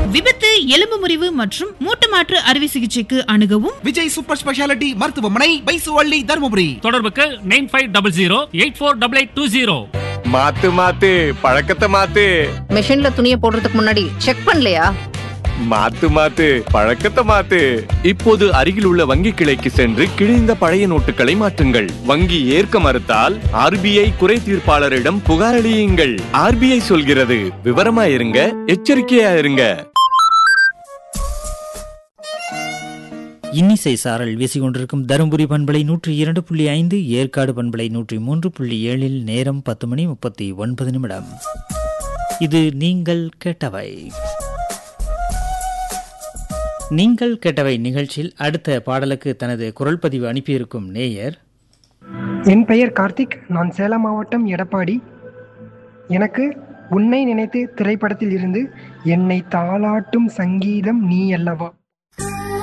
விபத்து எலும்பு முறிவு மற்றும் மூட்டு மாற்று அறுவை சிகிச்சைக்கு அணுகவும் விஜய் சூப்பர் ஸ்பெஷாலிட்டி மருத்துவமனை பைசுவள்ளி தருமபுரி தொடர்புக்கு nine five double zero eight four double eight two zero மாத்து மாத்து பழக்கத்தை மாத்து மிஷின்ல துணியை போடுறதுக்கு முன்னாடி செக் பண்ணலையா மாத்து மாத்து பழக்கத்தை மாத்து இப்போது அருகில் உள்ள வங்கி கிளைக்கு சென்று கிழிந்த பழைய நோட்டுகளை மாற்றுங்கள் வங்கி ஏற்க மறுத்தால் ஆர்பிஐ குறை தீர்ப்பாளரிடம் புகாரளியுங்கள் ஆர்பிஐ சொல்கிறது விவரமா இருங்க எச்சரிக்கையா இருங்க இன்னிசை சாரல் வீசிக்கொண்டிருக்கும் தருமபுரி பண்பலை நூற்றி இரண்டு புள்ளி ஐந்து ஏற்காடு பண்பலை நூற்றி மூன்று புள்ளி ஏழில் நேரம் பத்து மணி முப்பத்தி ஒன்பது நிமிடம் இது நீங்கள் கேட்டவை நீங்கள் கேட்டவை நிகழ்ச்சியில் அடுத்த பாடலுக்கு தனது குரல் பதிவு அனுப்பியிருக்கும் நேயர் என் பெயர் கார்த்திக் நான் சேலம் மாவட்டம் எடப்பாடி எனக்கு உன்னை நினைத்து திரைப்படத்தில் இருந்து என்னை தாளாட்டும் சங்கீதம் நீ அல்லவா